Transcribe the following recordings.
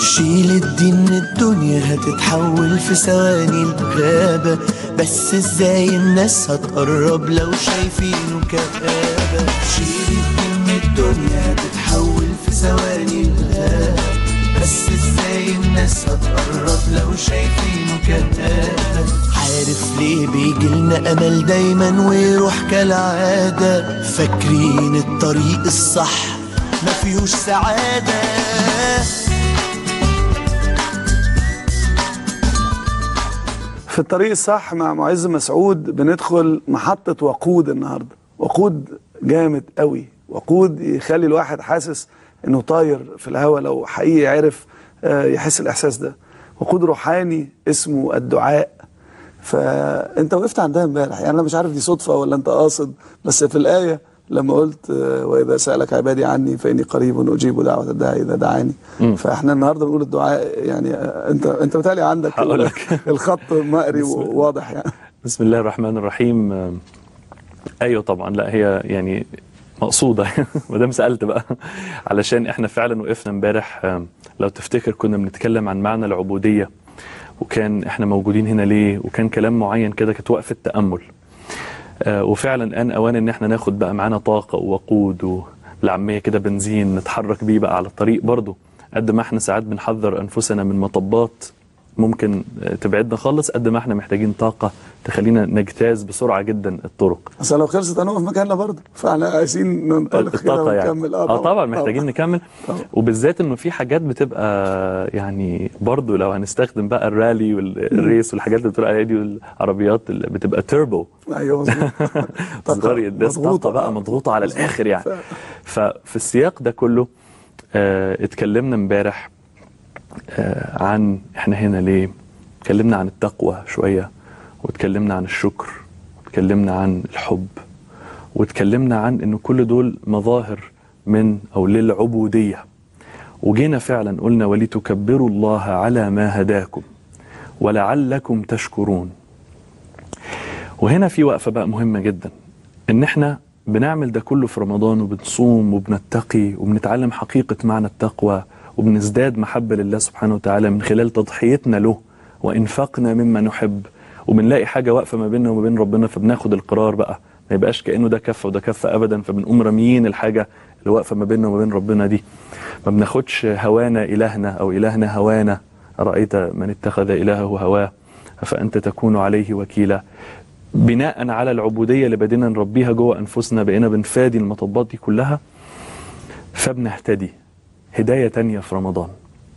شيل الدين من الدنيا هتتحول في ثواني الغابة بس ازاي الناس هتقرب لو شايفينه كآبة شيل الدين من الدنيا هتتحول في ثواني الغابة بس ازاي الناس هتقرب لو شايفينه كآبة عارف ليه بيجيلنا امل دايما ويروح كالعادة فاكرين الطريق الصح ما فيهوش سعادة في الطريق الصح مع معز مسعود بندخل محطة وقود النهاردة وقود جامد قوي وقود يخلي الواحد حاسس انه طاير في الهواء لو حقيقي عرف آه، يحس الاحساس ده وقود روحاني اسمه الدعاء فانت وقفت عندها امبارح يعني انا مش عارف دي صدفة ولا انت قاصد بس في الآية لما قلت آه، واذا سألك عبادي عني فاني قريب اجيب دعوة الداعي اذا دعاني فاحنا النهارده بنقول الدعاء يعني آه، انت انت متهيألي عندك هقول لك. الخط مقري وواضح يعني بسم الله الرحمن الرحيم آم، ايوه طبعا لا هي يعني مقصوده ما دام سالت بقى علشان احنا فعلا وقفنا امبارح آم، لو تفتكر كنا بنتكلم عن معنى العبوديه وكان احنا موجودين هنا ليه وكان كلام معين كده كانت وقفه تامل آه، وفعلا ان اوان ان احنا ناخد بقى معانا طاقه ووقود والعاميه كده بنزين نتحرك بيه بقى على الطريق برضه قد ما احنا ساعات بنحذر انفسنا من مطبات ممكن آه، تبعدنا خالص قد ما احنا محتاجين طاقه تخلينا نجتاز بسرعه جدا الطرق اصل لو خلصت هنقف مكاننا برضه فاحنا عايزين ننطلق كده الطاقه يعني ونكمل اه طبعا محتاجين نكمل طبعا. وبالذات انه في حاجات بتبقى يعني برضو لو هنستخدم بقى الرالي والريس والحاجات اللي بتقول عليها دي والعربيات اللي بتبقى تيربو ايوه مظبوط طاقة صغير ده طاقه بقى مضغوطه على الاخر يعني فعلا. ففي السياق ده كله آه اتكلمنا امبارح آه عن احنا هنا ليه اتكلمنا عن التقوى شويه واتكلمنا عن الشكر واتكلمنا عن الحب واتكلمنا عن ان كل دول مظاهر من او للعبوديه وجينا فعلا قلنا ولتكبروا الله على ما هداكم ولعلكم تشكرون وهنا في وقفه بقى مهمه جدا ان احنا بنعمل ده كله في رمضان وبنصوم وبنتقي وبنتعلم حقيقه معنى التقوى وبنزداد محبه لله سبحانه وتعالى من خلال تضحيتنا له وانفاقنا مما نحب وبنلاقي حاجه واقفه ما بيننا وما بين ربنا فبناخد القرار بقى ما يبقاش كانه ده كفه وده كفه ابدا فبنقوم راميين الحاجه اللي واقفه ما بيننا وما بين ربنا دي ما بناخدش هوانا الهنا او الهنا هوانا ارايت من اتخذ الهه هواه فانت تكون عليه وكيلا بناء على العبوديه اللي بدينا نربيها جوه انفسنا بقينا بنفادي المطبات دي كلها فبنهتدي هدايه تانية في رمضان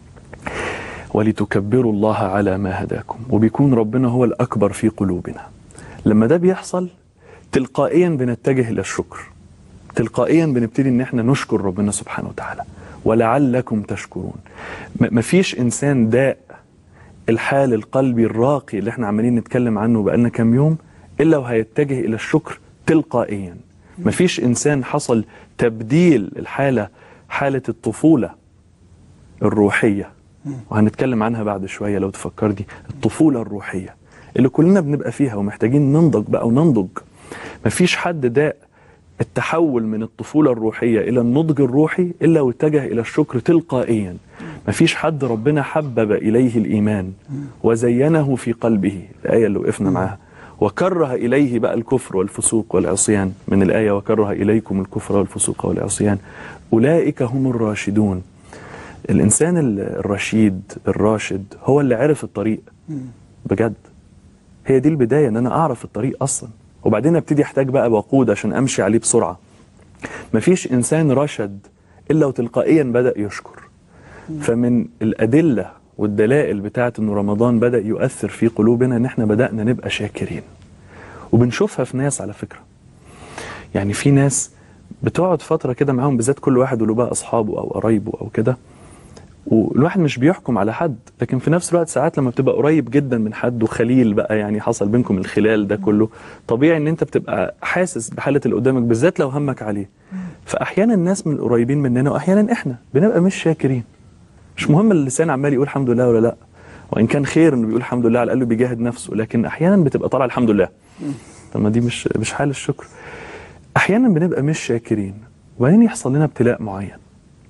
ولتكبروا الله على ما هداكم وبيكون ربنا هو الأكبر في قلوبنا لما ده بيحصل تلقائيا بنتجه إلى الشكر تلقائيا بنبتدي ان احنا نشكر ربنا سبحانه وتعالى ولعلكم تشكرون م- مفيش انسان داء الحال القلبي الراقي اللي احنا عمالين نتكلم عنه بقالنا كام يوم الا وهيتجه الى الشكر تلقائيا مفيش انسان حصل تبديل الحاله حاله الطفوله الروحيه وهنتكلم عنها بعد شويه لو تفكر دي الطفوله الروحيه اللي كلنا بنبقى فيها ومحتاجين ننضج بقى وننضج مفيش حد داء التحول من الطفولة الروحية إلى النضج الروحي إلا واتجه إلى الشكر تلقائيا مفيش حد ربنا حبب إليه الإيمان وزينه في قلبه الآية اللي وقفنا معاها وكره إليه بقى الكفر والفسوق والعصيان من الآية وكره إليكم الكفر والفسوق والعصيان أولئك هم الراشدون الإنسان الرشيد الراشد هو اللي عرف الطريق بجد هي دي البداية ان انا اعرف الطريق اصلا وبعدين ابتدي احتاج بقى وقود عشان امشي عليه بسرعة مفيش انسان رشد الا وتلقائيا بدأ يشكر فمن الادلة والدلائل بتاعت ان رمضان بدأ يؤثر في قلوبنا ان احنا بدأنا نبقى شاكرين وبنشوفها في ناس على فكرة يعني في ناس بتقعد فترة كده معاهم بالذات كل واحد وله بقى اصحابه او قرايبه او كده والواحد مش بيحكم على حد لكن في نفس الوقت ساعات لما بتبقى قريب جدا من حد وخليل بقى يعني حصل بينكم الخلال ده كله طبيعي ان انت بتبقى حاسس بحاله اللي قدامك بالذات لو همك عليه فاحيانا الناس من القريبين مننا واحيانا احنا بنبقى مش شاكرين مش مهم اللسان عمال يقول الحمد لله ولا لا وان كان خير انه بيقول الحمد لله على الاقل بيجاهد نفسه لكن احيانا بتبقى طالعه الحمد لله طب ما دي مش مش حال الشكر احيانا بنبقى مش شاكرين وبعدين يحصل لنا ابتلاء معين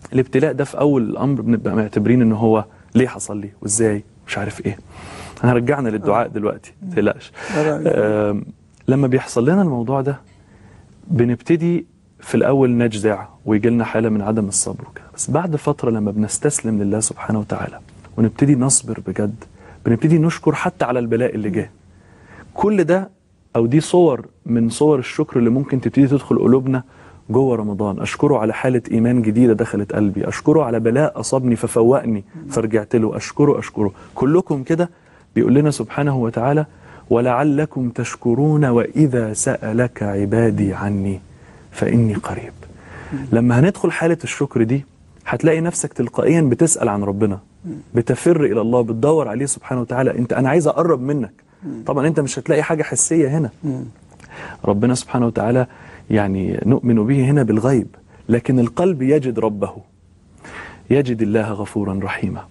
الابتلاء ده في اول الامر بنبقى معتبرين ان هو ليه حصل لي وازاي مش عارف ايه هنرجعنا للدعاء دلوقتي ما تقلقش آم، لما بيحصل لنا الموضوع ده بنبتدي في الاول نجزع ويجي لنا حاله من عدم الصبر وكده بس بعد فتره لما بنستسلم لله سبحانه وتعالى ونبتدي نصبر بجد بنبتدي نشكر حتى على البلاء اللي جه كل ده او دي صور من صور الشكر اللي ممكن تبتدي تدخل قلوبنا جوه رمضان اشكره على حاله ايمان جديده دخلت قلبي اشكره على بلاء اصابني ففوقني فرجعت له اشكره اشكره كلكم كده بيقول لنا سبحانه وتعالى ولعلكم تشكرون واذا سالك عبادي عني فاني قريب لما هندخل حاله الشكر دي هتلاقي نفسك تلقائيا بتسال عن ربنا بتفر الى الله بتدور عليه سبحانه وتعالى انت انا عايز اقرب منك طبعا انت مش هتلاقي حاجه حسيه هنا ربنا سبحانه وتعالى يعني نؤمن به هنا بالغيب لكن القلب يجد ربه يجد الله غفورا رحيما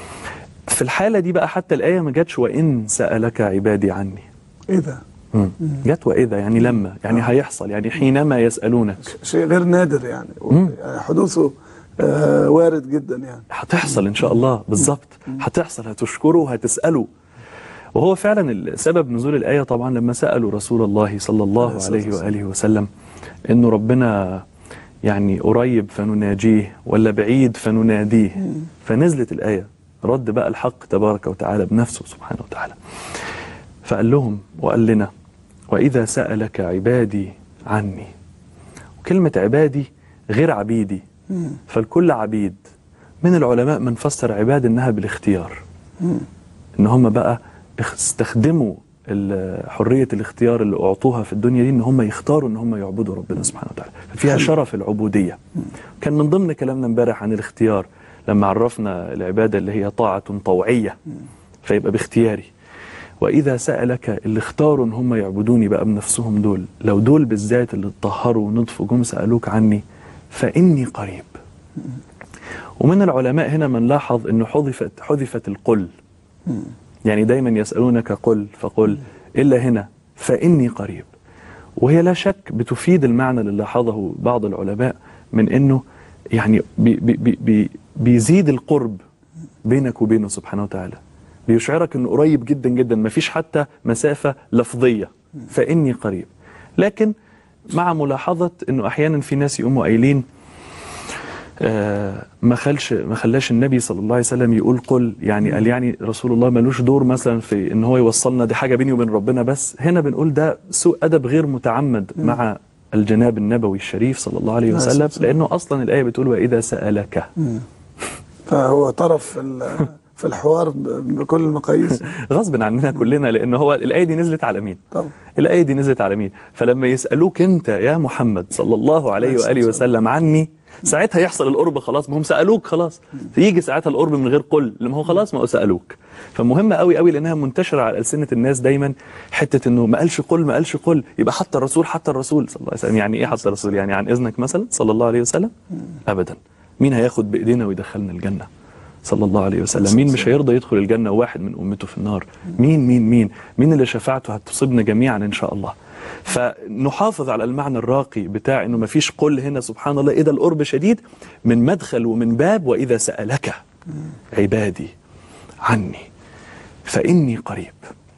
في الحالة دي بقى حتى الآية ما جاتش وإن سألك عبادي عني ايه ده مم. جت وإذا يعني لما يعني هيحصل يعني حينما يسألونك شيء غير نادر يعني يعني حدوثه آه وارد جدا يعني هتحصل إن شاء الله بالظبط هتحصل هتشكره وهتسأله وهو فعلا سبب نزول الآية طبعا لما سألوا رسول الله صلى الله عليه الصلاة عليه والسلام. وآله وسلم إنه ربنا يعني قريب فنناجيه ولا بعيد فنناديه فنزلت الآية رد بقى الحق تبارك وتعالى بنفسه سبحانه وتعالى فقال لهم وقال لنا وإذا سألك عبادي عني وكلمة عبادي غير عبيدي فالكل عبيد من العلماء من فسر عباد إنها بالاختيار ان هم بقى اخ- استخدموا ال- حريه الاختيار اللي اعطوها في الدنيا دي ان هم يختاروا ان هم يعبدوا ربنا سبحانه وتعالى ففيها شرف العبوديه كان من ضمن كلامنا امبارح عن الاختيار لما عرفنا العباده اللي هي طاعه طوعيه فيبقى باختياري واذا سالك اللي اختاروا ان هم يعبدوني بقى بنفسهم دول لو دول بالذات اللي اتطهروا ونطفوا جم سالوك عني فاني قريب ومن العلماء هنا من لاحظ انه حذفت حذفت القل يعني دايما يسألونك قل فقل إلا هنا فإني قريب وهي لا شك بتفيد المعنى اللي لاحظه بعض العلماء من أنه يعني بي بي بي بي بيزيد القرب بينك وبينه سبحانه وتعالى بيشعرك أنه قريب جدا جدا ما فيش حتى مسافة لفظية فإني قريب لكن مع ملاحظة أنه أحيانا في ناس يقوموا قايلين آه، ما خلش ما خلاش النبي صلى الله عليه وسلم يقول قل يعني قال يعني رسول الله ملوش دور مثلا في ان هو يوصلنا دي حاجه بيني وبين ربنا بس هنا بنقول ده سوء ادب غير متعمد مع الجناب النبوي الشريف صلى الله عليه عليه الصلاة وسلم والسلام. لانه اصلا الايه بتقول واذا سالك فهو طرف في ال- في الحوار ب- بكل المقاييس غصب عننا كلنا لان هو الايه دي نزلت على مين طبعا الآية دي نزلت على مين فلما يسألوك أنت يا محمد صلى الله عليه وآله وسلم عني ساعتها يحصل القرب خلاص ما هم سألوك خلاص يجي ساعتها القرب من غير قل لما هو خلاص ما هو سألوك فمهم قوي قوي لأنها منتشرة على ألسنة الناس دايما حتة إنه ما قالش قل ما قالش قل يبقى حتى الرسول حتى الرسول صلى الله عليه وسلم يعني إيه حتى الرسول يعني عن إذنك مثلا صلى الله عليه وسلم أبدا مين هياخد بإيدينا ويدخلنا الجنة صلى الله عليه وسلم مين مش هيرضى يدخل الجنة وواحد من أمته في النار مين مين مين مين اللي شفاعته هتصيبنا جميعا إن شاء الله فنحافظ على المعنى الراقي بتاع انه ما فيش قل هنا سبحان الله اذا القرب شديد من مدخل ومن باب واذا سالك عبادي عني فاني قريب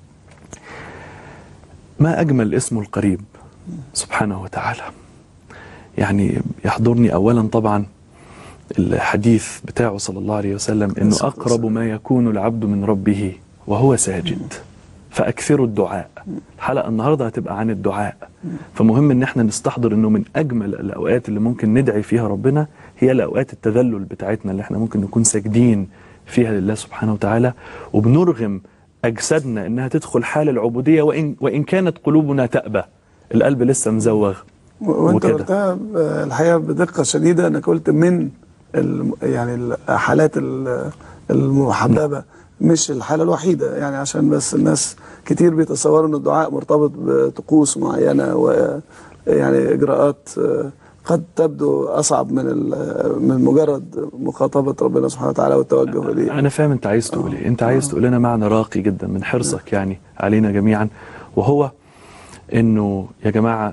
ما اجمل اسمه القريب سبحانه وتعالى يعني يحضرني اولا طبعا الحديث بتاعه صلى الله عليه وسلم انه الصلاة اقرب ما يكون العبد من ربه وهو ساجد فاكثروا الدعاء الحلقه النهارده هتبقى عن الدعاء فمهم ان احنا نستحضر انه من اجمل الاوقات اللي ممكن ندعي فيها ربنا هي الاوقات التذلل بتاعتنا اللي احنا ممكن نكون ساجدين فيها لله سبحانه وتعالى وبنرغم اجسادنا انها تدخل حال العبوديه وان وان كانت قلوبنا تأبى القلب لسه مزوغ و- وانت وكده. قلتها ب- الحقيقه بدقه شديده انك قلت من الم- يعني الحالات ال- المحببه مش الحاله الوحيده يعني عشان بس الناس كتير بيتصوروا ان الدعاء مرتبط بطقوس معينه ويعني اجراءات آه، قد تبدو اصعب من ال- من مجرد مخاطبه ربنا سبحانه وتعالى والتوجه اليه انا فاهم انت عايز تقول ايه انت عايز تقول لنا معنى راقي جدا من حرصك يعني علينا جميعا وهو انه يا جماعه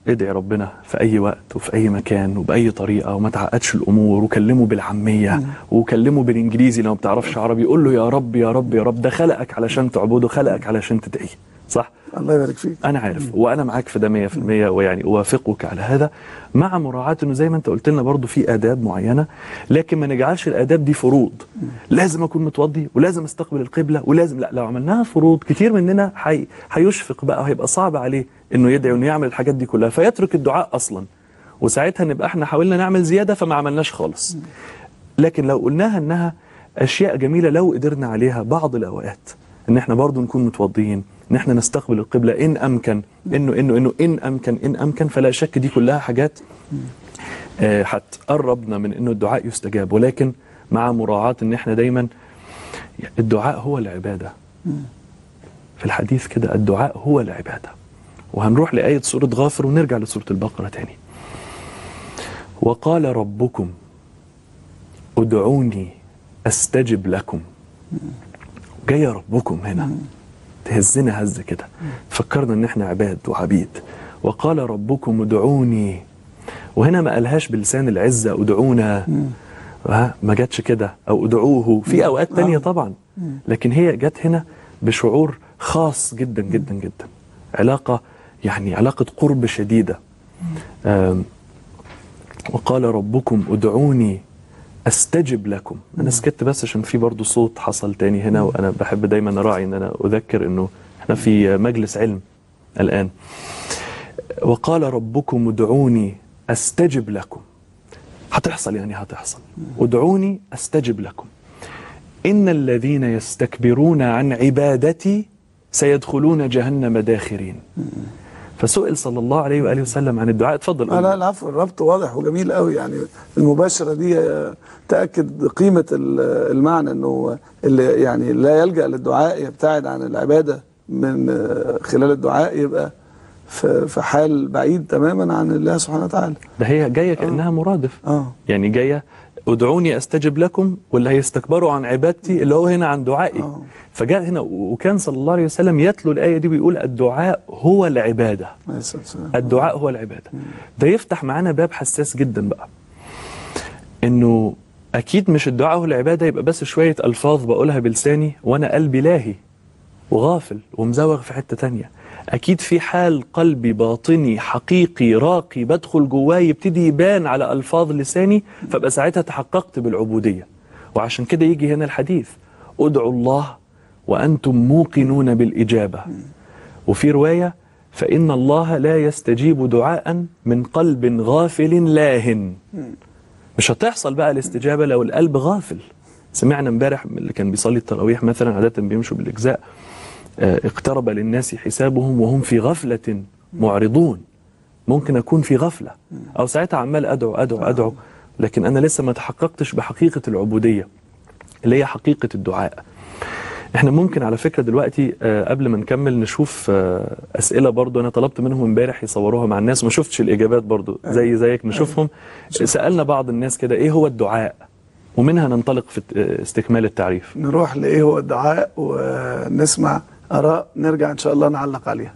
ادعي ربنا في اي وقت وفي اي مكان وباي طريقه وما تعقدش الامور وكلمه بالعاميه وكلمه بالانجليزي لو ما بتعرفش عربي قول له يا رب يا رب يا رب ده خلقك علشان تعبده خلقك علشان تدعيه صح الله يبارك فيك انا عارف وانا معاك في ده 100% ويعني اوافقك على هذا مع مراعاه انه زي ما انت قلت لنا برضو في اداب معينه لكن ما نجعلش الاداب دي فروض لازم اكون متوضي ولازم استقبل القبله ولازم لا لو عملناها فروض كتير مننا حي... هيشفق بقى وهيبقى صعب عليه انه يدعي وانه يعمل الحاجات دي كلها فيترك الدعاء اصلا وساعتها نبقى احنا حاولنا نعمل زياده فما عملناش خالص لكن لو قلناها انها اشياء جميله لو قدرنا عليها بعض الاوقات ان احنا برضو نكون متوضيين ان احنا نستقبل القبله ان امكن انه انه انه ان امكن ان امكن فلا شك دي كلها حاجات آه، هتقربنا من انه الدعاء يستجاب ولكن مع مراعاه ان احنا دايما الدعاء هو العباده في الحديث كده الدعاء هو العباده وهنروح لآية سورة غافر ونرجع لسورة البقرة تاني وقال ربكم ادعوني استجب لكم جاي ربكم هنا تهزنا هز كده فكرنا ان احنا عباد وعبيد وقال ربكم ادعوني وهنا ما قالهاش بلسان العزة ادعونا ها، ما جاتش كده او ادعوه في اوقات تانية طبعا لكن هي جت هنا بشعور خاص جدا جدا جدا علاقة يعني علاقة قرب شديدة آم، وقال ربكم ادعوني استجب لكم انا سكت بس عشان في برضو صوت حصل تاني هنا وانا بحب دايما اراعي ان انا اذكر انه احنا في مجلس علم الان وقال ربكم ادعوني استجب لكم هتحصل يعني هتحصل ادعوني استجب لكم ان الذين يستكبرون عن عبادتي سيدخلون جهنم داخرين فسئل صلى الله عليه واله وسلم عن الدعاء اتفضل لا قول. لا العفو الربط واضح وجميل قوي يعني المباشرة دي آه، تأكد قيمة ال- المعنى انه اللي يعني لا يلجأ للدعاء يبتعد عن العبادة من آه، خلال الدعاء يبقى في في حال بعيد تماما عن الله سبحانه وتعالى ده هي جايه كانها مرادف اه يعني جايه ادعوني استجب لكم واللي هيستكبروا عن عبادتي اللي هو هنا عن دعائي آه. فجاء هنا وكان صلى الله عليه وسلم يتلو الايه دي ويقول الدعاء هو العباده عليه الصلاة والسلام. الدعاء هو العباده ده يفتح معانا باب حساس جدا بقى انه اكيد مش الدعاء هو العباده يبقى بس شويه الفاظ بقولها بلساني وانا قلبي لاهي وغافل ومزوغ في حته تانية اكيد في حال قلبي باطني حقيقي راقي بدخل جواه يبتدي يبان على الفاظ لساني فابقى ساعتها تحققت بالعبوديه وعشان كده يجي هنا الحديث ادعوا الله وانتم موقنون بالاجابه وفي روايه فان الله لا يستجيب دعاء من قلب غافل لاهن مش هتحصل بقى الاستجابه لو القلب غافل سمعنا امبارح من اللي كان بيصلي التراويح مثلا عاده بيمشوا بالاجزاء آه، اقترب للناس حسابهم وهم في غفله معرضون ممكن اكون في غفله او ساعتها عمال ادعو ادعو ادعو لكن انا لسه ما تحققتش بحقيقه العبوديه اللي هي حقيقه الدعاء احنا ممكن على فكره دلوقتي آه، قبل ما نكمل نشوف آه، اسئله برضو انا طلبت منهم امبارح يصوروها مع الناس وما شفتش الاجابات برضو زي زيك نشوفهم سالنا بعض الناس كده ايه هو الدعاء ومنها ننطلق في آه، استكمال التعريف نروح لإيه هو الدعاء ونسمع آراء نرجع إن شاء الله نعلق عليها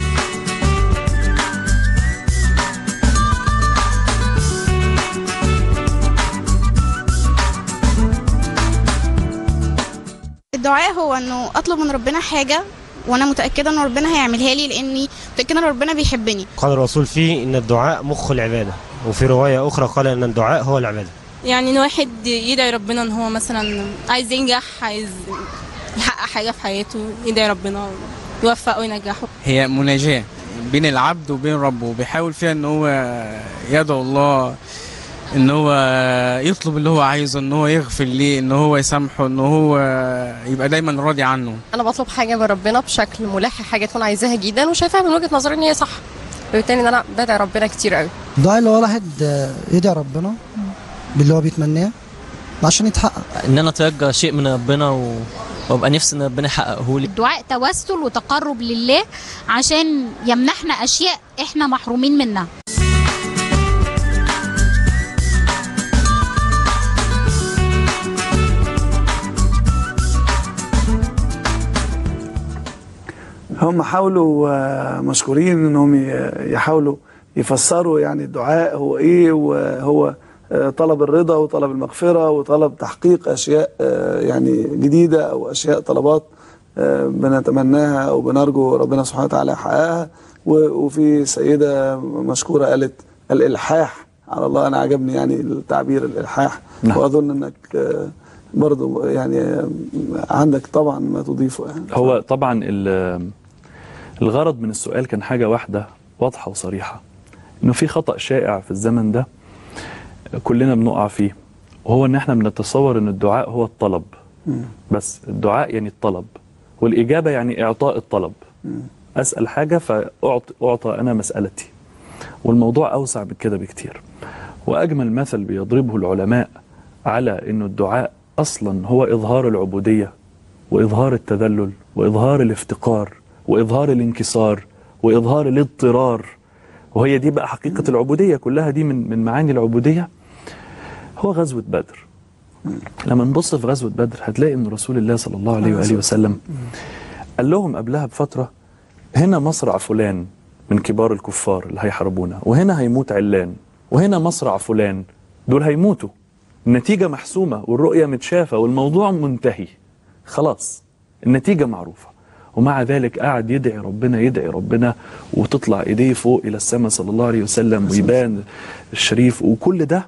الدعاء هو انه اطلب من ربنا حاجه وانا متاكده ان ربنا هيعملها لي لاني متاكده ان ربنا بيحبني قال الرسول فيه ان الدعاء مخ العباده وفي روايه اخرى قال ان الدعاء هو العباده يعني ان واحد يدعي ربنا ان هو مثلا عايز ينجح عايز يحقق حاجه في حياته يدعي ربنا يوفقه وينجحه هي مناجاة بين العبد وبين ربه وبيحاول فيها ان هو يدعو الله ان هو يطلب اللي هو عايزه ان هو يغفر ليه ان هو يسامحه ان هو يبقى دايما راضي عنه انا بطلب حاجه من ربنا بشكل ملح حاجه تكون عايزاها جدا وشايفاها من وجهه نظري ان هي صح وبالتالي ان انا بدعي ربنا كتير قوي الدعاء اللي هو الواحد آه، يدعي ربنا باللي هو بيتمناه عشان يتحقق ان انا اترجى شيء من ربنا و... وابقى نفسي ان ربنا يحققه لي الدعاء توسل وتقرب لله عشان يمنحنا اشياء احنا محرومين منها هم حاولوا آه، مشكورين انهم ي- يحاولوا يفسروا يعني الدعاء هو ايه وهو آه، طلب الرضا وطلب المغفرة وطلب تحقيق أشياء آه، يعني جديدة أو أشياء طلبات آه، بنتمناها أو بنرجو ربنا سبحانه وتعالى يحققها و- وفي سيدة مشكورة قالت الإلحاح على الله أنا عجبني يعني التعبير الإلحاح نعم. وأظن أنك آه، برضو يعني آه، عندك طبعا ما تضيفه يعني هو طبعا ال- الغرض من السؤال كان حاجة واحدة واضحة وصريحة انه في خطأ شائع في الزمن ده كلنا بنقع فيه وهو ان احنا بنتصور ان الدعاء هو الطلب بس الدعاء يعني الطلب والإجابة يعني إعطاء الطلب أسأل حاجة فأعطى أنا مسألتي والموضوع أوسع من كده بكتير وأجمل مثل بيضربه العلماء على أنه الدعاء أصلا هو إظهار العبودية وإظهار التذلل وإظهار الافتقار وإظهار الانكسار وإظهار الاضطرار وهي دي بقى حقيقة العبودية كلها دي من من معاني العبودية هو غزوة بدر لما نبص في غزوة بدر هتلاقي أن رسول الله صلى الله عليه وآله وسلم قال لهم قبلها بفترة هنا مصرع فلان من كبار الكفار اللي هيحاربونا وهنا هيموت علان وهنا مصرع فلان دول هيموتوا النتيجة محسومة والرؤية متشافة والموضوع منتهي خلاص النتيجة معروفة ومع ذلك قعد يدعي ربنا يدعي ربنا وتطلع ايديه فوق الى السماء صلى الله عليه وسلم ويبان الشريف وكل ده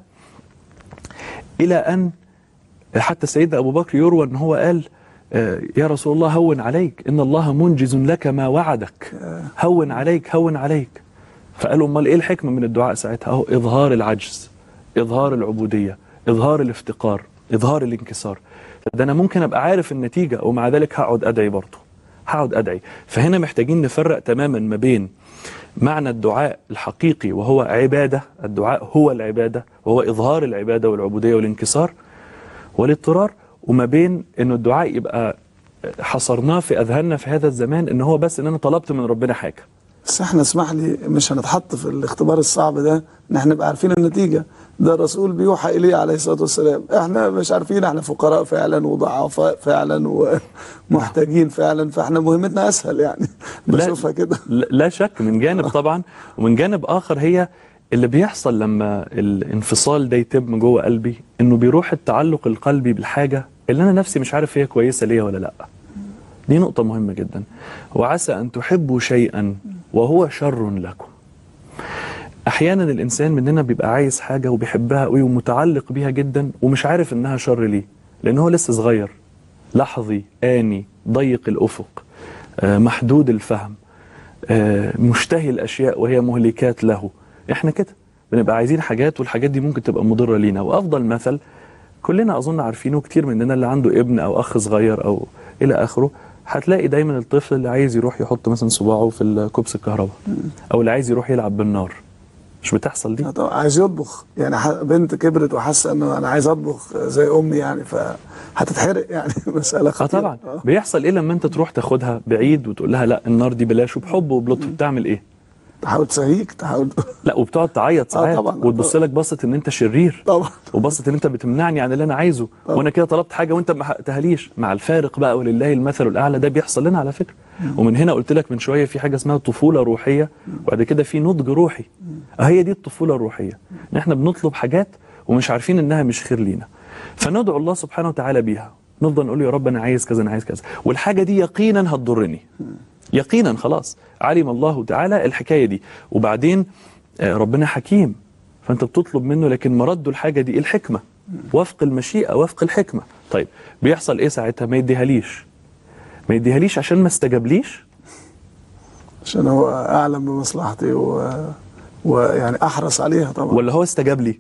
الى ان حتى سيدنا ابو بكر يروى ان هو قال آه، يا رسول الله هون عليك ان الله منجز لك ما وعدك هون عليك هون عليك فقالوا امال ايه الحكمه من الدعاء ساعتها اهو اظهار العجز اظهار العبوديه اظهار الافتقار اظهار الانكسار ده انا ممكن ابقى عارف النتيجه ومع ذلك هقعد ادعي برضه هقعد ادعي فهنا محتاجين نفرق تماما ما بين معنى الدعاء الحقيقي وهو عباده الدعاء هو العباده وهو اظهار العباده والعبوديه والانكسار والاضطرار وما بين انه الدعاء يبقى حصرناه في اذهاننا في هذا الزمان ان هو بس ان انا طلبت من ربنا حاجه بس احنا اسمح لي مش هنتحط في الاختبار الصعب ده ان احنا نبقى عارفين النتيجة ده الرسول بيوحى إليه عليه الصلاة والسلام احنا مش عارفين احنا فقراء فعلا وضعفاء فعلا ومحتاجين فعلا فاحنا مهمتنا أسهل يعني بشوفها كده لا لا شك من جانب طبعا ومن جانب اخر هي اللي بيحصل لما الانفصال ده يتم جوه قلبي انه بيروح التعلق القلبي بالحاجه اللي انا نفسي مش عارف هي كويسه ليا ولا لا دي نقطه مهمه جدا وعسى ان تحبوا شيئا وهو شر لكم احيانا الانسان مننا بيبقى عايز حاجه وبيحبها قوي ومتعلق بيها جدا ومش عارف انها شر ليه لان هو لسه صغير لحظي آني ضيق الأفق آه، محدود الفهم آه، مشتهي الأشياء وهي مهلكات له احنا كده بنبقى عايزين حاجات والحاجات دي ممكن تبقى مضرة لينا وأفضل مثل كلنا أظن عارفينه كتير مننا اللي عنده ابن أو أخ صغير أو إلى آخره هتلاقي دايما الطفل اللي عايز يروح يحط مثلا صباعه في الكوبس الكهرباء أو اللي عايز يروح يلعب بالنار مش بتحصل دي طبعا عايز يطبخ يعني ح- بنت كبرت وحاسه انه انا عايز اطبخ زي امي يعني فهتتحرق يعني مساله اه خطيره طبعا بيحصل ايه لما انت تروح تاخدها بعيد وتقول لها لا النار دي بلاش وبحب وبلطف بتعمل ايه تحاول تسهيك تحاول لا وبتقعد تعيط آه ساعات طبعاً، آه وتبص لك بصه ان انت شرير طبعا وبصه ان انت بتمنعني عن اللي انا عايزه طبعاً. وانا كده طلبت حاجه وانت ما حققتهاليش مع الفارق بقى ولله المثل الاعلى ده بيحصل لنا على فكره ومن هنا قلت لك من شويه في حاجه اسمها طفوله روحيه وبعد كده في نضج روحي هي دي الطفوله الروحيه ان احنا بنطلب حاجات ومش عارفين انها مش خير لينا فندعو الله سبحانه وتعالى بيها نفضل نقول له يا رب انا عايز كذا انا عايز كذا والحاجه دي يقينا هتضرني يقينا خلاص علم الله تعالى الحكايه دي وبعدين آه، ربنا حكيم فانت بتطلب منه لكن مرد الحاجه دي إيه الحكمه وفق المشيئه وفق الحكمه طيب بيحصل ايه ساعتها ما يديهاليش ما يديهاليش عشان ما استجابليش عشان هو اعلم بمصلحتي و... ويعني احرص عليها طبعا ولا هو استجاب لي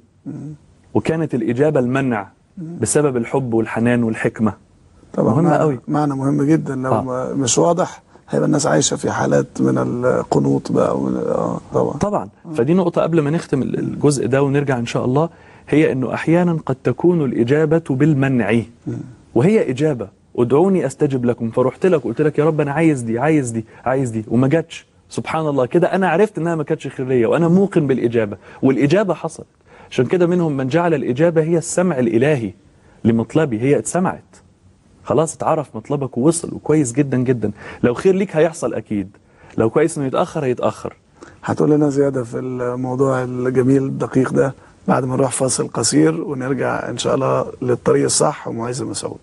وكانت الاجابه المنع بسبب الحب والحنان والحكمه طبعا مهمة معنى- قوي. معنى مهم جدا لو آه. ما مش واضح هيبقى الناس عايشه في حالات من القنوط بقى ومن... اه طبعا طبعا فدي نقطة قبل ما نختم ال- الجزء ده ونرجع إن شاء الله هي أنه أحيانا قد تكون الإجابة بالمنع وهي إجابة ادعوني أستجب لكم فرحت لك قلت لك يا رب أنا عايز دي عايز دي عايز دي وما جاتش سبحان الله كده أنا عرفت إنها ما كانتش خير ليا وأنا موقن بالإجابة والإجابة حصلت عشان كده منهم من جعل الإجابة هي السمع الإلهي لمطلبي هي اتسمعت خلاص اتعرف مطلبك ووصل وكويس جدا جدا لو خير ليك هيحصل أكيد لو كويس إنه يتأخر هيتأخر هتقول لنا زياده في الموضوع الجميل الدقيق ده بعد ما نروح فاصل قصير ونرجع ان شاء الله للطريق الصح ومعز مسعود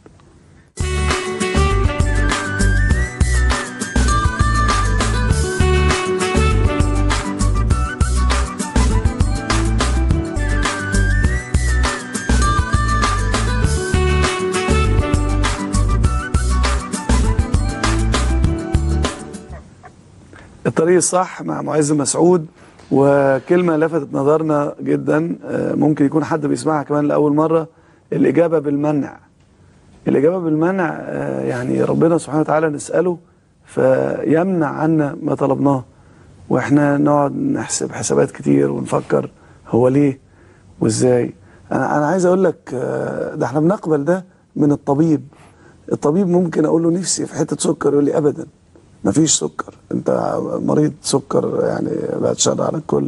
الطريق الصح مع معز مسعود وكلمة لفتت نظرنا جدا آه، ممكن يكون حد بيسمعها كمان لأول مرة الإجابة بالمنع الإجابة بالمنع آه، يعني ربنا سبحانه وتعالى نسأله فيمنع عنا ما طلبناه واحنا نقعد نحسب حسابات كتير ونفكر هو ليه وازاي انا انا عايز اقول لك آه، ده احنا بنقبل ده من الطبيب الطبيب ممكن اقول له نفسي في حته سكر يقول لي ابدا مفيش سكر انت مريض سكر يعني بعد شر على الكل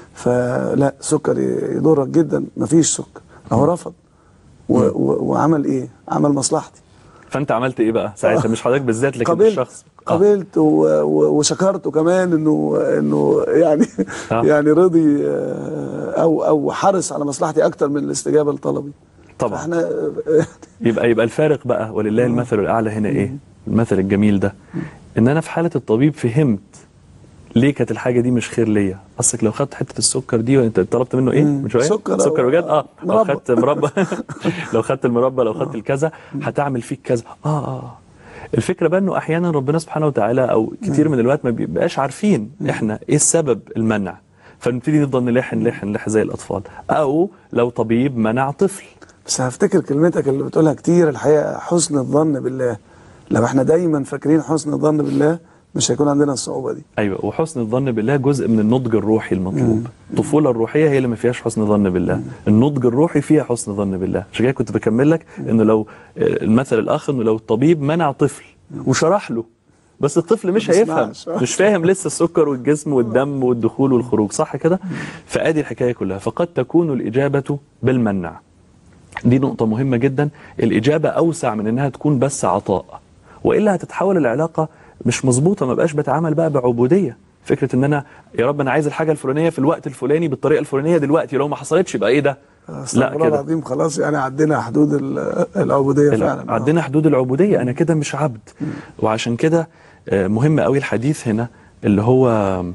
فلا سكر يضرك جدا مفيش سكر هو رفض و و وعمل ايه عمل مصلحتي فانت عملت ايه بقى ساعتها مش حضرتك بالذات لكن قبلت الشخص قبلت و و وشكرته كمان انه انه يعني آه. يعني رضي آه، او او حرص على مصلحتي اكتر من الاستجابه لطلبي طبعا احنا يبقى يبقى الفارق بقى ولله المثل الاعلى هنا ايه المثل الجميل ده ان انا في حاله الطبيب فهمت ليه كانت الحاجه دي مش خير ليا اصلك لو خدت حته السكر دي وانت طلبت منه ايه من شويه سكر أو- سكر بجد اه لو مربى. خدت مربى لو خدت المربى لو خدت الكذا هتعمل فيك كذا اه اه الفكره بقى انه احيانا ربنا سبحانه وتعالى او كتير من الوقت ما بيبقاش عارفين احنا ايه السبب المنع فنبتدي نفضل نلح نلح نلح زي الاطفال او لو طبيب منع طفل بس هفتكر كلمتك اللي بتقولها كتير الحقيقه حسن الظن بالله لو احنا دايما فاكرين حسن الظن بالله مش هيكون عندنا الصعوبه دي ايوه وحسن الظن بالله جزء من النضج الروحي المطلوب الطفوله الروحيه هي اللي ما فيهاش حسن ظن بالله النضج الروحي فيها حسن ظن بالله عشان كده كنت بكمل لك انه لو آه، المثل الاخر انه لو الطبيب منع طفل وشرح له بس الطفل مش ما هيفهم بيسمعش. مش فاهم لسه السكر والجسم والدم والدخول والخروج صح كده فادي الحكايه كلها فقد تكون الاجابه بالمنع دي نقطة مهمة جدا الإجابة أوسع من إنها تكون بس عطاء وإلا هتتحول العلاقة مش مظبوطة ما بقاش بتعامل بقى بعبودية فكرة إن أنا يا رب أنا عايز الحاجة الفلانية في الوقت الفلاني بالطريقة الفلانية دلوقتي لو ما حصلتش يبقى إيه ده؟ استغفر الله العظيم خلاص يعني عدينا حدود ال- العبوديه لا، فعلا عندنا حدود العبودية أنا كده مش عبد وعشان كده آه، مهم قوي الحديث هنا اللي هو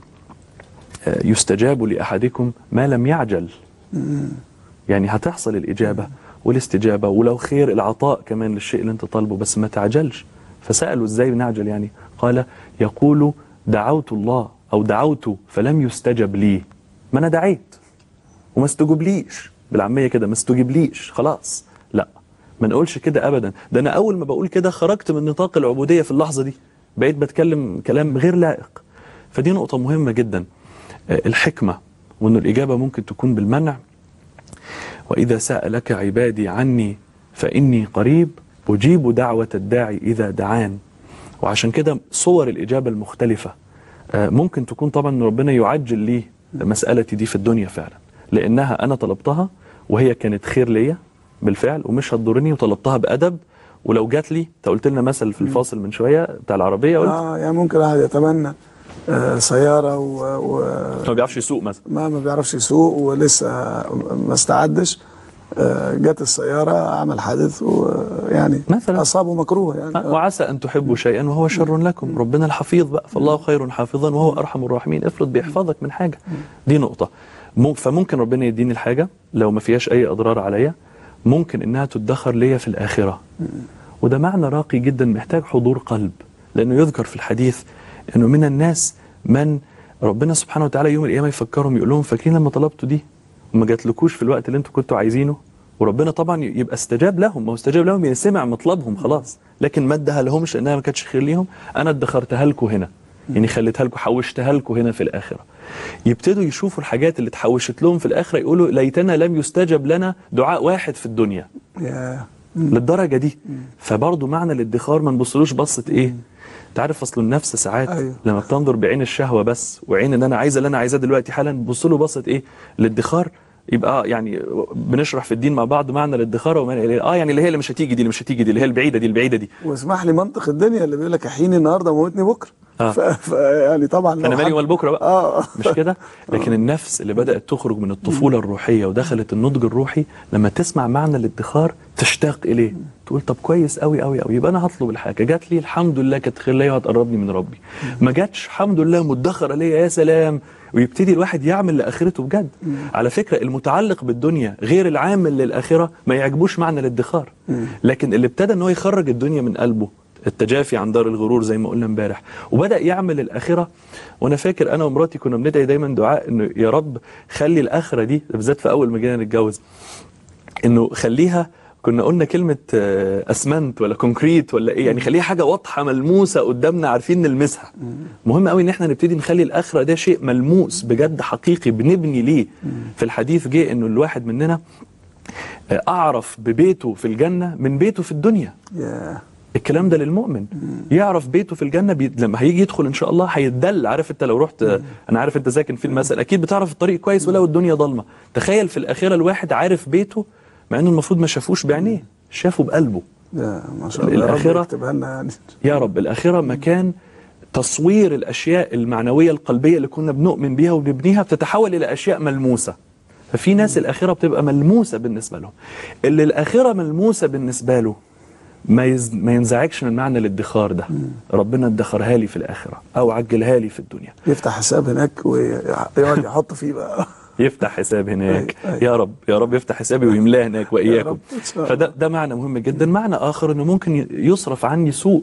آه، يستجاب لأحدكم ما لم يعجل يعني هتحصل الإجابة والاستجابة ولو خير العطاء كمان للشيء اللي انت طالبه بس ما تعجلش فسألوا ازاي نعجل يعني قال يقول دعوت الله أو دعوت فلم يستجب لي ما أنا دعيت وما استجبليش بالعامية كده ما استجبليش خلاص لا ما نقولش كده أبدا ده أنا أول ما بقول كده خرجت من نطاق العبودية في اللحظة دي بقيت بتكلم كلام غير لائق فدي نقطة مهمة جدا آه، الحكمة وأن الإجابة ممكن تكون بالمنع وإذا سألك عبادي عني فإني قريب أجيب دعوة الداعي إذا دعان وعشان كده صور الإجابة المختلفة آه، ممكن تكون طبعا إن ربنا يعجل لي مسألتي دي في الدنيا فعلا لأنها أنا طلبتها وهي كانت خير ليا بالفعل ومش هتضرني وطلبتها بأدب ولو جات لي انت قلت لنا مثل في الفاصل من شويه بتاع العربيه قلت اه يعني ممكن واحد يتمنى آه سياره و, و ما بيعرفش يسوق مثلا ما ما بيعرفش يسوق ولسه ما استعدش آه جت السياره عمل حادث ويعني مثلا اصابه مكروه يعني آه، وعسى ان تحبوا شيئا وهو شر لكم ربنا الحفيظ بقى فالله خير حافظا وهو ارحم الراحمين افرض بيحفظك من حاجه دي نقطه مم- فممكن ربنا يديني الحاجه لو ما فيهاش اي اضرار عليا ممكن انها تدخر ليا في الاخره وده معنى راقي جدا محتاج حضور قلب لانه يذكر في الحديث انه من الناس من ربنا سبحانه وتعالى يوم القيامه يفكرهم يقول لهم فاكرين لما طلبتوا دي وما جاتلكوش في الوقت اللي انتوا كنتوا عايزينه وربنا طبعا يبقى استجاب لهم ما هو استجاب لهم يعني سمع مطلبهم خلاص لكن ما ادها لهمش لانها ما كانتش خير ليهم انا ادخرتها لكم هنا يعني خليتها لكم حوشتها لكم هنا في الاخره يبتدوا يشوفوا الحاجات اللي اتحوشت لهم في الاخره يقولوا ليتنا لم يستجب لنا دعاء واحد في الدنيا يا للدرجه دي فبرضه معنى الادخار ما نبصلوش بصه ايه تعرف اصل النفس ساعات أيوه. لما بتنظر بعين الشهوه بس وعين ان انا عايزه اللي انا عايزاه دلوقتي حالا بص له بصه ايه الادخار يبقى آه يعني بنشرح في الدين مع بعض معنى الادخار ومعنى اه يعني اللي هي اللي مش هتيجي دي اللي مش هتيجي دي اللي هي البعيده دي البعيده دي واسمح لي منطق الدنيا اللي بيقول لك احييني النهارده وموتني بكره آه. ف... ف... يعني طبعا لو انا مالي حد- ومال بكره بقى اه مش كده لكن النفس اللي بدات تخرج من الطفوله الروحيه ودخلت النضج الروحي لما تسمع معنى الادخار تشتاق اليه تقول طب كويس قوي قوي قوي يبقى انا هطلب الحاجه جات لي الحمد لله كانت خير ليا وهتقربني من ربي ما جاتش الحمد لله مدخره ليا يا سلام ويبتدي الواحد يعمل لاخرته بجد على فكره المتعلق بالدنيا غير العامل للاخره ما يعجبوش معنى الادخار لكن اللي ابتدى ان هو يخرج الدنيا من قلبه التجافي عن دار الغرور زي ما قلنا امبارح وبدا يعمل الاخره وانا فاكر انا ومراتي كنا بندعي دايما دعاء انه يا رب خلي الاخره دي بالذات في اول ما جينا نتجوز انه خليها كنا قلنا كلمة آه، اسمنت ولا كونكريت ولا ايه يعني خليها حاجة واضحة ملموسة قدامنا عارفين نلمسها مهم قوي ان احنا نبتدي نخلي الاخرة ده شيء ملموس بجد حقيقي بنبني ليه في الحديث جه انه الواحد مننا آه، اعرف ببيته في الجنة من بيته في الدنيا يا الكلام ده للمؤمن يعرف بيته في الجنه بي... لما هيجي يدخل ان شاء الله هيتدل عارف انت لو رحت انا عارف انت ساكن في المثل اكيد بتعرف الطريق كويس ولو الدنيا ضلمه تخيل في الاخره الواحد عارف بيته مع انه المفروض ما شافوش بعينيه شافه بقلبه يا ما شاء الله يا رب الآخرة- يكتبها لنا يعني يا رب الآخرة مكان تصوير الأشياء المعنوية القلبية اللي كنا بنؤمن بيها وبنبنيها بتتحول إلى أشياء ملموسة ففي ناس الآخرة بتبقى ملموسة بالنسبة لهم اللي الآخرة ملموسة بالنسبة له ما, يز... ما ينزعجش من معنى الادخار ده ربنا ادخرها لي في الآخرة أو عجلها لي في الدنيا يفتح حساب هناك ويقعد يحط فيه بقى يفتح حساب هناك أي- أي. يا رب يا رب يفتح حسابي ويملاه هناك وإياكم رب، إن شاء الله. فده ده معنى مهم جدا معنى آخر أنه ممكن ي- يصرف عني سوء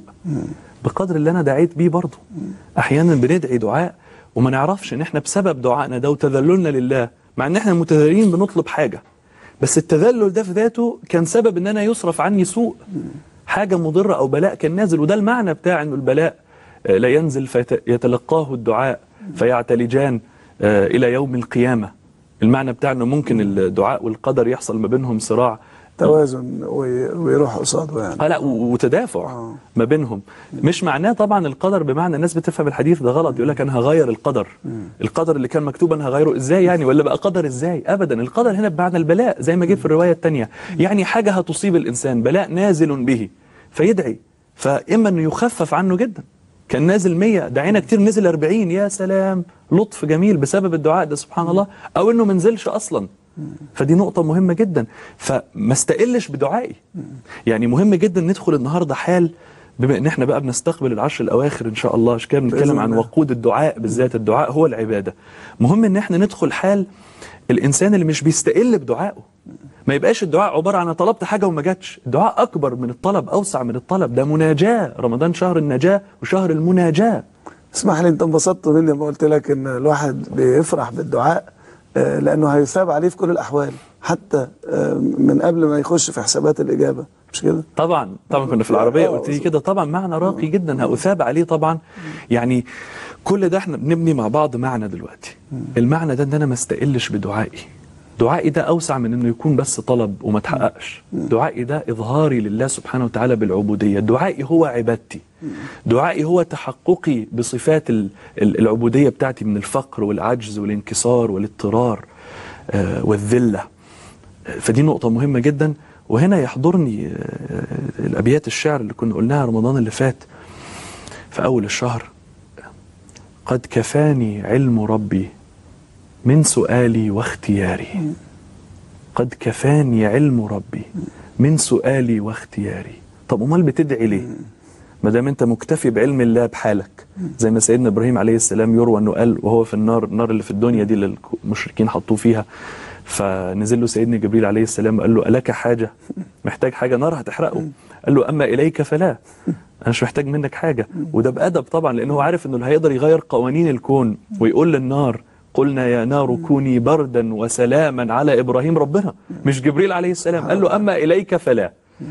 بقدر اللي أنا دعيت بيه برضه أحيانا بندعي دعاء وما نعرفش إن إحنا بسبب دعائنا ده وتذللنا لله مع إن إحنا متذللين بنطلب حاجة بس التذلل ده في ذاته كان سبب إن أنا يصرف عني سوء حاجة مضرة أو بلاء كان نازل وده المعنى بتاع إنه البلاء آه، لا ينزل فيتلقاه الدعاء فيعتلجان آه، إلى يوم القيامة المعنى بتاع إنه ممكن الدعاء والقدر يحصل ما بينهم صراع توازن وي- ويروح قصاده يعني اه لا و- وتدافع ما بينهم مش معناه طبعا القدر بمعنى الناس بتفهم الحديث ده غلط يقول لك انا هغير القدر القدر اللي كان مكتوب انا هغيره ازاي يعني ولا بقى قدر ازاي ابدا القدر هنا بمعنى البلاء زي ما جه في الروايه الثانيه يعني حاجه هتصيب الانسان بلاء نازل به فيدعي فاما انه يخفف عنه جدا كان نازل 100 دعينا كتير نزل 40 يا سلام لطف جميل بسبب الدعاء ده سبحان الله او انه ما نزلش اصلا فدي نقطة مهمة جدا فما استقلش بدعائي يعني مهم جدا ندخل النهاردة حال بما ان احنا بقى بنستقبل العشر الاواخر ان شاء الله عشان كده بنتكلم بإذن عن الله. وقود الدعاء بالذات الدعاء هو العبادة مهم ان احنا ندخل حال الانسان اللي مش بيستقل بدعائه ما يبقاش الدعاء عبارة عن أنا طلبت حاجة وما جاتش الدعاء أكبر من الطلب أوسع من الطلب ده مناجاة رمضان شهر النجاة وشهر المناجاة اسمح لي انت انبسطت مني لما قلت لك ان الواحد بيفرح بالدعاء آه، لانه هيثاب عليه في كل الاحوال حتى آه، من قبل ما يخش في حسابات الاجابه مش كده؟ طبعا طبعا كنا في العربية قلت لي كده طبعا معنى راقي جدا هأثاب عليه طبعا يعني كل ده احنا بنبني مع بعض معنى دلوقتي المعنى ده ان انا ما استقلش بدعائي دعائي ده اوسع من انه يكون بس طلب وما تحققش دعائي ده اظهاري لله سبحانه وتعالى بالعبوديه دعائي هو عبادتي دعائي هو تحققي بصفات ال- ال- العبوديه بتاعتي من الفقر والعجز والانكسار والاضطرار آه، والذله فدي نقطة مهمة جدا وهنا يحضرني آه، الأبيات الشعر اللي كنا قلناها رمضان اللي فات في أول الشهر قد كفاني علم ربي من سؤالي واختياري قد كفاني علم ربي من سؤالي واختياري طب امال بتدعي ليه ما دام انت مكتفي بعلم الله بحالك زي ما سيدنا ابراهيم عليه السلام يروى انه قال وهو في النار النار اللي في الدنيا دي اللي المشركين حطوه فيها فنزل له سيدنا جبريل عليه السلام وقال له الك حاجه محتاج حاجه نار هتحرقه قال له اما اليك فلا انا مش محتاج منك حاجه وده بادب طبعا لانه هو عارف انه اللي هيقدر يغير قوانين الكون ويقول للنار قلنا يا نار كوني بردا وسلاما على ابراهيم ربنا مش جبريل عليه السلام قال له اما اليك فلا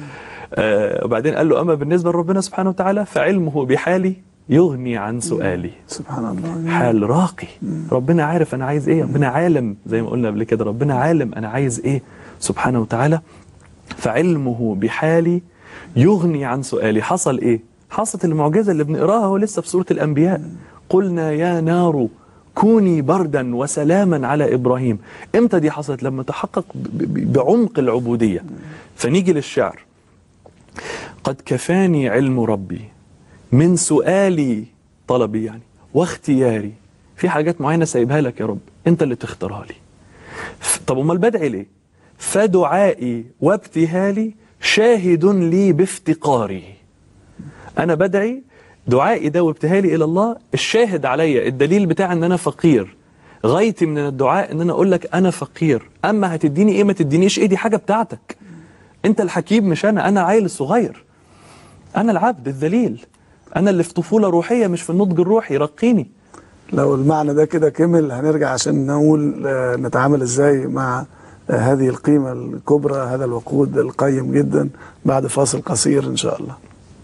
آه وبعدين قال له اما بالنسبه لربنا سبحانه وتعالى فعلمه بحالي يغني عن سؤالي سبحان الله حال راقي ربنا عارف انا عايز ايه ربنا عالم زي ما قلنا قبل كده ربنا عالم انا عايز ايه سبحانه وتعالى فعلمه بحالي يغني عن سؤالي حصل ايه حصلت المعجزه اللي بنقراها هو لسه في سوره الانبياء قلنا يا نار كوني بردا وسلاما على ابراهيم امتى دي حصلت لما تحقق ب- ب- بعمق العبوديه فنيجي للشعر قد كفاني علم ربي من سؤالي طلبي يعني واختياري في حاجات معينة سايبها لك يا رب انت اللي تختارها لي ف- طب امال بدعي ليه فدعائي وابتهالي شاهد لي بافتقاري انا بدعي دعائي ده وابتهالي الى الله الشاهد عليا الدليل بتاع ان انا فقير غايتي من الدعاء ان انا اقول لك انا فقير اما هتديني ايه ما تدينيش ايه دي حاجه بتاعتك انت الحكيم مش انا انا عيل صغير انا العبد الذليل انا اللي في طفوله روحيه مش في النضج الروحي رقيني لو المعنى ده كده كمل هنرجع عشان نقول آه، نتعامل ازاي مع آه، هذه القيمة الكبرى هذا الوقود القيم جدا بعد فاصل قصير ان شاء الله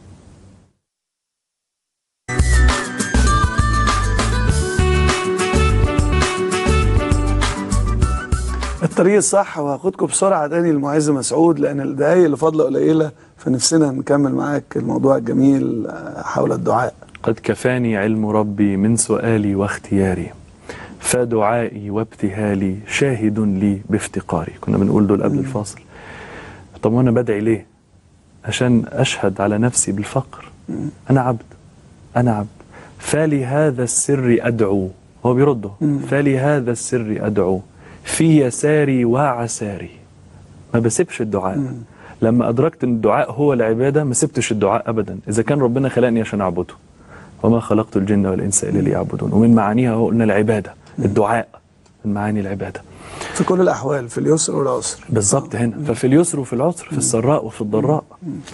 الطريق الصح وهاخدكم بسرعة تاني المعز مسعود لأن الدقايق اللي فاضلة قليلة فنفسنا نكمل معاك الموضوع الجميل آه، حول الدعاء قد كفاني علم ربي من سؤالي واختياري فدعائي وابتهالي شاهد لي بافتقاري كنا بنقول دول قبل الفاصل طب وانا بدعي ليه عشان اشهد على نفسي بالفقر انا عبد انا عبد فلهذا السر ادعو هو بيرده فلهذا السر ادعو في يساري وعساري ما بسيبش الدعاء لما ادركت ان الدعاء هو العباده ما سبتش الدعاء ابدا اذا كان ربنا خلقني عشان اعبده وما خلقت الجن والانس الا ليعبدون ومن معانيها هو قلنا العباده الدعاء من معاني العباده في كل الأحوال في اليسر والعسر بالظبط هنا ففي اليسر وفي العسر في السراء وفي الضراء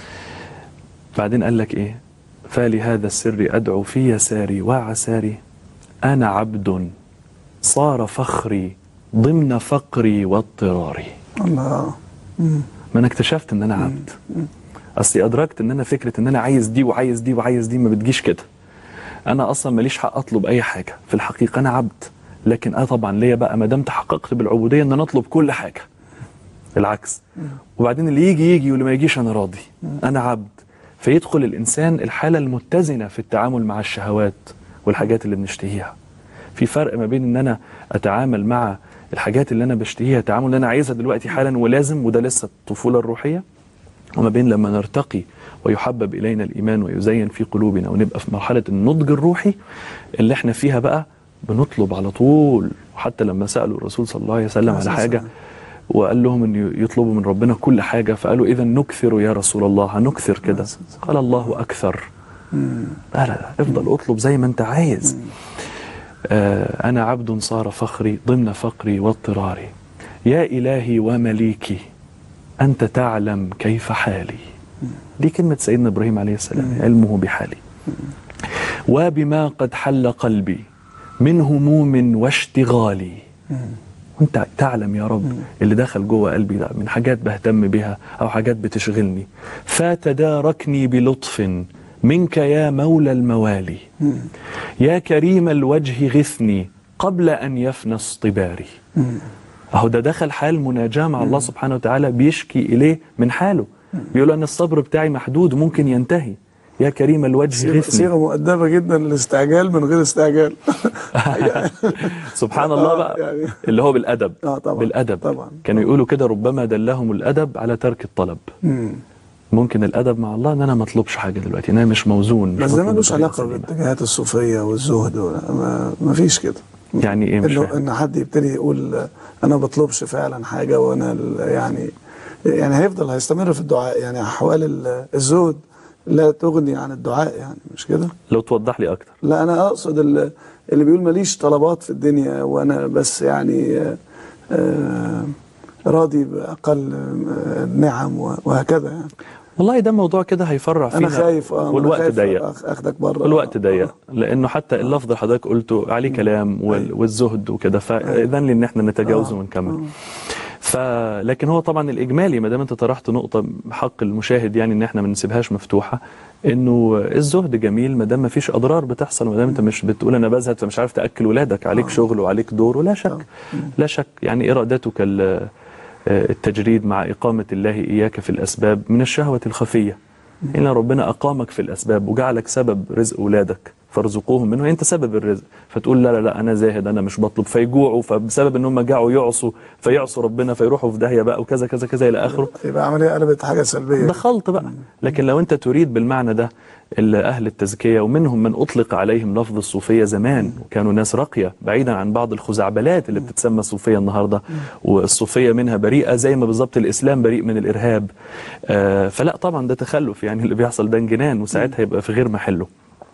بعدين قال لك ايه فلهذا السر ادعو في يساري وعساري انا عبد صار فخري ضمن فقري واضطراري الله مم. ما انا اكتشفت ان انا عبد اصلي ادركت ان انا فكره ان انا عايز دي وعايز دي وعايز دي ما بتجيش كده انا اصلا ماليش حق اطلب اي حاجه في الحقيقه انا عبد لكن انا طبعا ليا بقى ما دام تحققت بالعبوديه ان انا اطلب كل حاجه العكس وبعدين اللي يجي يجي واللي ما يجيش انا راضي انا عبد فيدخل الانسان الحاله المتزنه في التعامل مع الشهوات والحاجات اللي بنشتهيها في فرق ما بين ان انا اتعامل مع الحاجات اللي انا بشتهيها تعامل اللي انا عايزها دلوقتي حالا ولازم وده لسه الطفوله الروحيه وما بين لما نرتقي ويحبب الينا الايمان ويزين في قلوبنا ونبقى في مرحله النضج الروحي اللي احنا فيها بقى بنطلب على طول وحتى لما سالوا الرسول صلى الله عليه وسلم على حاجه وقال لهم ان يطلبوا من ربنا كل حاجه فقالوا اذا نكثر يا رسول الله هنكثر كده قال الله اكثر لا لا لا افضل اطلب زي ما انت عايز آه انا عبد صار فخري ضمن فقري واضطراري يا الهي ومليكي انت تعلم كيف حالي دي كلمه سيدنا ابراهيم عليه السلام علمه بحالي وبما قد حل قلبي من هموم واشتغالي وانت تعلم يا رب اللي دخل جوه قلبي ده من حاجات بهتم بها او حاجات بتشغلني فتداركني بلطف منك يا مولى الموالي يا كريم الوجه غثني قبل ان يفنى اصطباري اهو ده دخل حال مناجاه مع الله سبحانه وتعالى بيشكي اليه من حاله بيقول ان الصبر بتاعي محدود ممكن ينتهي يا كريم الوجه صيغة غثني صيغة مؤدبة جدا للاستعجال من غير استعجال سبحان الله بقى يعني اللي هو بالادب اه طبعا بالادب طبعا كانوا يقولوا كده ربما دلهم الادب على ترك الطلب مم. ممكن الادب مع الله ان انا ما اطلبش حاجه دلوقتي ان انا مش موزون مش بس ده مطلوب ملوش بطريقة علاقة سليمة. بالاتجاهات الصوفية والزهد ولا- ما, ما فيش كده يعني ايه مش انه فاهم ان حد يبتدي يقول آه، انا ما بطلبش فعلا حاجة وانا ال- يعني يعني هيفضل هيستمر في الدعاء يعني احوال ال- الزهد لا تغني عن الدعاء يعني مش كده؟ لو توضح لي اكتر لا انا اقصد ال- اللي بيقول ماليش طلبات في الدنيا وانا بس يعني آه، آه، راضي باقل آه، النعم و- وهكذا يعني والله ده موضوع كده هيفرع فيها انا خايف اه أنا والوقت خايف ضيق أخ- اخدك بره والوقت ضيق لانه حتى اللفظ اللي حضرتك قلته عليه كلام وال- والزهد وكده فاذن لي ان احنا نتجاوزه ونكمل ف لكن هو طبعا الاجمالي ما دام انت طرحت نقطه حق المشاهد يعني ان احنا ما نسيبهاش مفتوحه انه الزهد جميل ما دام ما فيش اضرار بتحصل ما دام انت مش بتقول انا بزهد فمش عارف تاكل ولادك عليك شغل وعليك دور ولا شك لا شك يعني ارادتك ال- التجريد مع اقامه الله اياك في الاسباب من الشهوه الخفيه ان ربنا اقامك في الاسباب وجعلك سبب رزق ولادك فارزقوهم منه انت سبب الرزق فتقول لا لا لا انا زاهد انا مش بطلب فيجوعوا فبسبب ان هم جاعوا يعصوا فيعصوا ربنا فيروحوا في داهيه بقى وكذا كذا كذا الى اخره يبقى عمليه قلبت حاجه سلبيه ده خلط بقى لكن لو انت تريد بالمعنى ده اللي اهل التزكيه ومنهم من اطلق عليهم لفظ الصوفيه زمان وكانوا ناس راقيه بعيدا عن بعض الخزعبلات اللي بتتسمى صوفيه النهارده والصوفيه منها بريئه زي ما بالظبط الاسلام بريء من الارهاب آه فلا طبعا ده تخلف يعني اللي بيحصل ده انجنان وساعتها يبقى في غير محله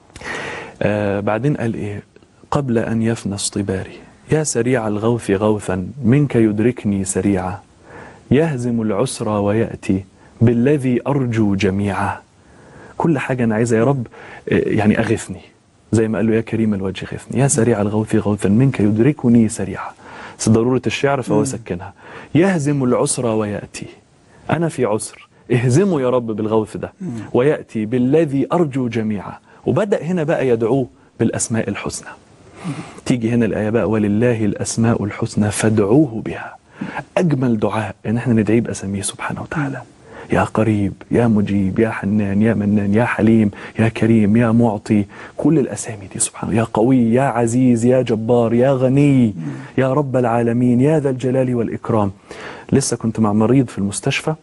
آه بعدين قال ايه قبل ان يفنى اصطباري يا سريع الغوث غوثا منك يدركني سريعا يهزم العسر وياتي بالذي ارجو جميعا كل حاجه انا عايزها يا رب آه، يعني اغثني زي ما قال له يا كريم الوجه غثني يا سريع الغوث غوثا منك يدركني سريعا بس ضروره الشعر فهو سكنها يهزم العسر وياتي انا في عسر اهزمه يا رب بالغوث ده وياتي بالذي ارجو جميعا وبدا هنا بقى يدعوه بالاسماء الحسنى تيجي هنا الآية بقى ولله الأسماء الحسنى فادعوه بها أجمل دعاء إن احنا ندعيه بأساميه سبحانه وتعالى يا قريب يا مجيب يا حنان يا منان يا حليم يا كريم يا معطي كل الأسامي دي سبحانه يا قوي يا عزيز يا جبار يا غني يا رب العالمين يا ذا الجلال والإكرام لسه كنت مع مريض في المستشفى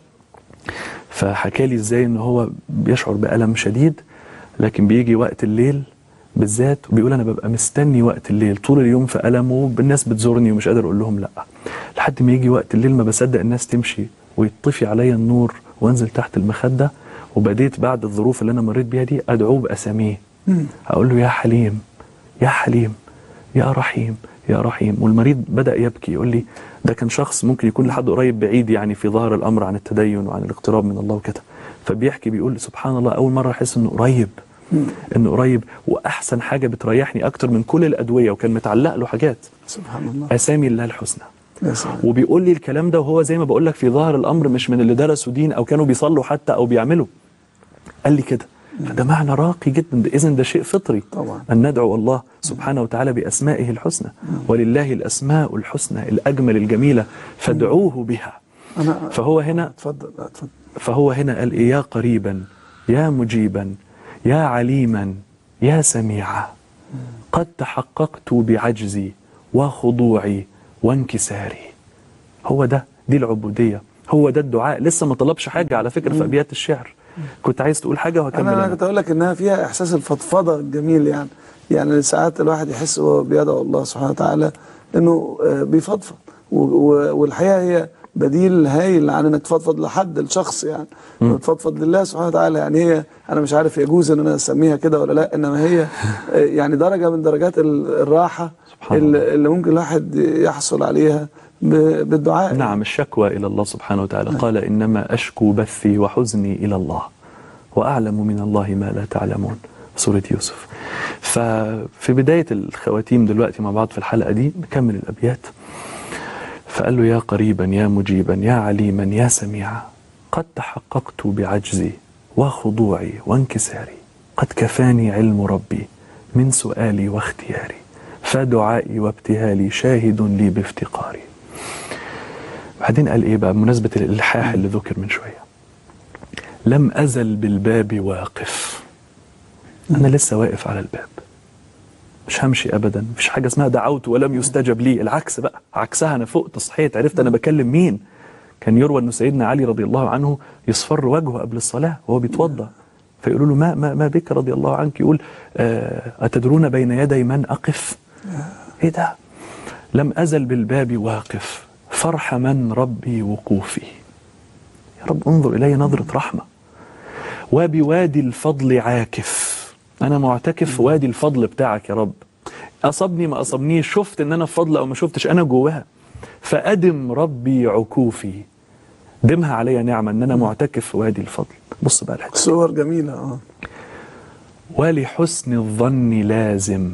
فحكى لي ازاي ان هو بيشعر بألم شديد لكن بيجي وقت الليل بالذات وبيقول انا ببقى مستني وقت الليل طول اليوم في ألمه الناس بتزورني ومش قادر اقول لهم لا لحد ما يجي وقت الليل ما بصدق الناس تمشي ويطفي عليا النور وانزل تحت المخدة وبديت بعد الظروف اللي انا مريت بيها دي ادعوه باساميه اقول له يا حليم يا حليم يا رحيم يا رحيم والمريض بدا يبكي يقول لي ده كان شخص ممكن يكون لحد قريب بعيد يعني في ظاهر الامر عن التدين وعن الاقتراب من الله وكده فبيحكي بيقول سبحان الله اول مره احس انه قريب انه قريب واحسن حاجه بتريحني اكتر من كل الادويه وكان متعلق له حاجات سبحان الله اسامي الله الحسنى يا سلام وبيقول لي الكلام ده وهو زي ما بقول لك في ظاهر الامر مش من اللي درسوا دين او كانوا بيصلوا حتى او بيعملوا قال لي كده فده معنى راقي جدا اذا ده شيء فطري طبعا ان ندعو الله سبحانه وتعالى باسمائه الحسنى ولله الاسماء الحسنى الاجمل الجميله فادعوه بها انا فهو هنا اتفضل لا، اتفضل فهو هنا قال إيه يا قريبا يا مجيبا يا عليما يا سميعا قد تحققت بعجزي وخضوعي وانكساري هو ده دي العبودية هو ده الدعاء لسه ما طلبش حاجة على فكرة في أبيات الشعر كنت عايز تقول حاجة وهكمل انا انا أنا. كنت اقول لك انها فيها احساس الفضفضه الجميل يعني يعني ساعات الواحد يحس وهو بيدعو الله سبحانه وتعالى انه آه، بيفضفض و- و- والحقيقه هي بديل هايل عن انك تفضفض لحد الشخص يعني تفضفض لله سبحانه وتعالى يعني هي انا مش عارف يجوز ان انا اسميها كده ولا لا انما هي آه، يعني درجه من درجات ال- الراحه اللي اللي ممكن الواحد يحصل عليها ب- بالدعاء نعم الشكوى إلى الله سبحانه وتعالى قال إنما أشكو بثي وحزني إلى الله وأعلم من الله ما لا تعلمون سورة يوسف ففي بداية الخواتيم دلوقتي مع بعض في الحلقة دي نكمل الأبيات فقال له يا قريبا يا مجيبا يا عليما يا سميعا قد تحققت بعجزي وخضوعي وانكساري قد كفاني علم ربي من سؤالي واختياري فدعائي وابتهالي شاهد لي بافتقاري بعدين قال ايه بقى بمناسبة الإلحاح اللي ذكر من شوية لم أزل بالباب واقف أنا لسه واقف على الباب مش همشي أبدا مفيش حاجة اسمها دعوت ولم يستجب لي العكس بقى عكسها أنا فقت صحيت عرفت أنا بكلم مين كان يروى أن سيدنا علي رضي الله عنه يصفر وجهه قبل الصلاة وهو بيتوضأ فيقولوا له ما, ما, ما بك رضي الله عنك يقول آه أتدرون بين يدي من أقف إيه ده لم أزل بالباب واقف فرح من ربي وقوفي يا رب انظر إلي نظرة رحمة وبوادي الفضل عاكف أنا معتكف في وادي الفضل بتاعك يا رب أصبني ما أصبنيش شفت إن أنا في فضل أو ما شفتش أنا جواها فأدم ربي عكوفي دمها عليا نعمة إن أنا معتكف في وادي الفضل بص بقى الحتة صور جميله اه ولحسن الظن لازم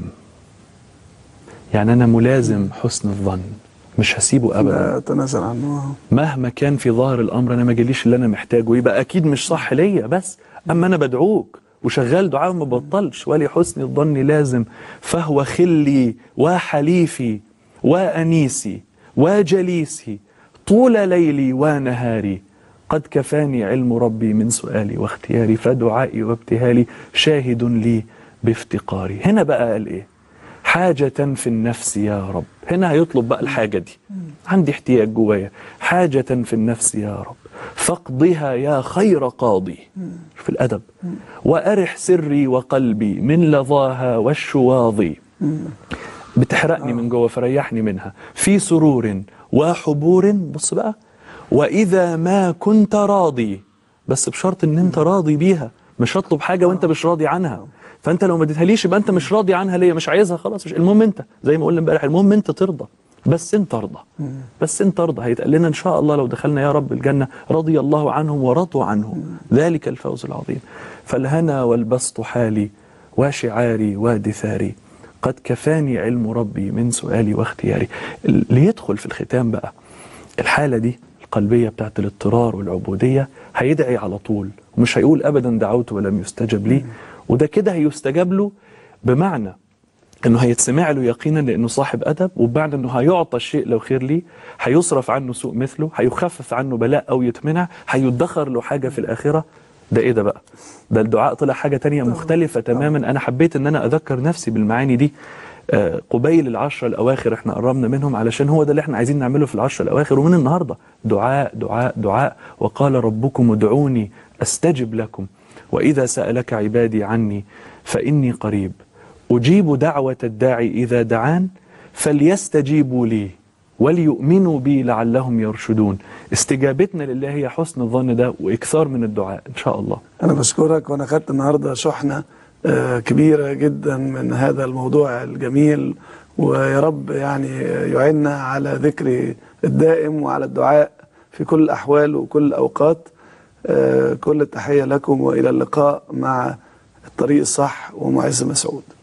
يعني أنا ملازم حسن الظن مش هسيبه أبدا لا تنازل عنه آه. مهما كان في ظاهر الامر انا ما جاليش اللي انا محتاجه يبقى اكيد مش صح ليا بس اما انا بدعوك وشغال دعاء ما بطلش ولي حسن الظن لازم فهو خلي وحليفي وانيسي وجليسي طول ليلي ونهاري قد كفاني علم ربي من سؤالي واختياري فدعائي وابتهالي شاهد لي بافتقاري هنا بقى قال ايه حاجة في النفس يا رب هنا هيطلب بقى الحاجة دي عندي احتياج جوايا حاجة في النفس يا رب فاقضها يا خير قاضي في الأدب وأرح سري وقلبي من لظاها والشواظ بتحرقني من جوه فريحني منها في سرور وحبور بص بقى وإذا ما كنت راضي بس بشرط ان انت راضي بيها مش هطلب حاجة وانت مش راضي عنها فانت لو ما اديتهاليش يبقى انت مش راضي عنها ليه مش عايزها خلاص مش المهم انت زي ما قلنا امبارح المهم انت ترضى بس انت ارضى بس انت ارضى هيتقال لنا ان شاء الله لو دخلنا يا رب الجنة رضي الله عنهم ورضوا عنه ذلك الفوز العظيم فالهنا والبسط حالي وشعاري ودثاري قد كفاني علم ربي من سؤالي واختياري ليدخل في الختام بقى الحالة دي القلبية بتاعت الاضطرار والعبودية هيدعي على طول ومش هيقول أبدا دعوت ولم يستجب لي وده كده هيستجاب له بمعنى انه هيتسمع له يقينا لانه صاحب ادب وبمعنى انه هيعطى الشيء لو خير ليه هيصرف عنه سوء مثله هيخفف عنه بلاء او يتمنع هيدخر له حاجه في الاخره ده ايه ده بقى ده الدعاء طلع حاجه تانية مختلفه تماما انا حبيت ان انا اذكر نفسي بالمعاني دي آه، قبيل العشرة الأواخر احنا قربنا منهم علشان هو ده اللي احنا عايزين نعمله في العشرة الأواخر ومن النهاردة دعاء دعاء دعاء وقال ربكم ادعوني أستجب لكم وإذا سألك عبادي عني فإني قريب أجيب دعوة الداعي إذا دعان فليستجيبوا لي وليؤمنوا بي لعلهم يرشدون استجابتنا لله هي حسن الظن ده وإكثار من الدعاء إن شاء الله أنا بشكرك وأنا خدت النهاردة شحنة آه، كبيرة جدا من هذا الموضوع الجميل ويا رب يعني يعيننا على ذكر الدائم وعلى الدعاء في كل الأحوال وكل الأوقات آه، كل التحية لكم وإلى اللقاء مع الطريق الصح ومعز مسعود